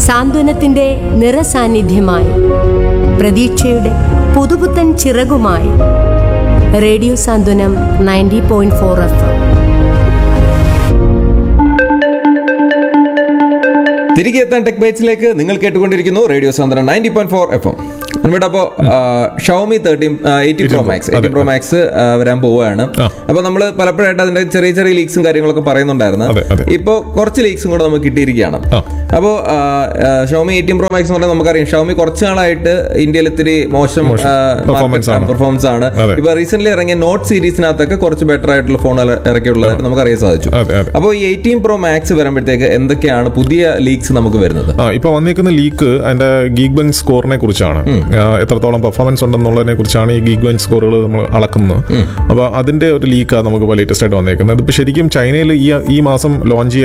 സാന്ത്വനത്തിന്റെ നിറസാന്നിധ്യമായി പ്രതീക്ഷയുടെ പുതുപുത്തൻ ചിറകുമായി radio Santhwanam ninety point four F തിരികെ എത്താൻ ടെക് ബൈറ്റ്സിലേക്ക് നിങ്ങൾ കേട്ടുകൊണ്ടിരിക്കുന്നു റേഡിയോ സാന്ദ്രൻ ninety point four F M ഇവിടെ അപ്പോൾ Xiaomi thirteen eighteen pro max eighteen pro max വരാൻ പോവുകയാണ് ആ. അപ്പോൾ നമ്മൾ പലപ്പോഴായിട്ട് അതിന്റെ ചെറിയ ചെറിയ ലീക്സും കാര്യങ്ങളൊക്കെ പറയുന്നുണ്ടായിരുന്നു അതെ, അതെ. ഇപ്പോൾ കുറച്ച് ലീക്സും കൂടെ നമുക്ക് കിട്ടിയിരിക്കുകയാണ് ആ. അപ്പോൾ ഷവമി എയ്റ്റീൻ പ്രോ മാക്സ് എന്ന് പറഞ്ഞാൽ നമുക്കറിയാം ഷവമി കുറച്ച് നാളായിട്ട് ഇന്ത്യയിൽ ഇത്തിരി മോശം മോശം performance ആണ്. പെർഫോമൻസ് ആണ് അതെ. ഇപ്പൊ റീസെന്റ് ഇറങ്ങിയ നോട്ട് സീരീസിനകത്തൊക്കെ കുറച്ച് ബെറ്റർ ആയിട്ടുള്ള ഫോണുകൾ ഇറക്കിയുള്ളതായിട്ട് നമുക്ക് അറിയാൻ സാധിച്ചു അതെ, അതെ. അപ്പോൾ ഈ എയ്റ്റീൻ പ്രോ മാക്സ് വരുമ്പോഴത്തേക്ക് എന്തൊക്കെയാണ് പുതിയ ലീക്സ് നമുക്ക് വരുന്നത് ആ ഇപ്പൊ വന്നിരിക്കുന്ന ലീക്ക് അതിന്റെ ഗീഗ് ബെൻ സ്കോറിനെ കുറിച്ചാണ് ആ, എത്രത്തോളം പെർഫോമൻസ് ഉണ്ടെന്നുള്ളതിനെ കുറിച്ചാണ് ഈ ഗീഗ് ബെൻ സ്കോറുകൾ നമ്മൾ അളക്കുന്നത് അപ്പൊ അതിന്റെ ഒരു ലീക്കാണ് നമുക്ക് ലേറ്റസ്റ്റ് ആയിട്ട് വന്നേക്കുന്നത് ഇതിപ്പോ ശരിക്കും ചൈനയിൽ ഈ ഈ മാസം ലോഞ്ച് ചെയ്യാൻ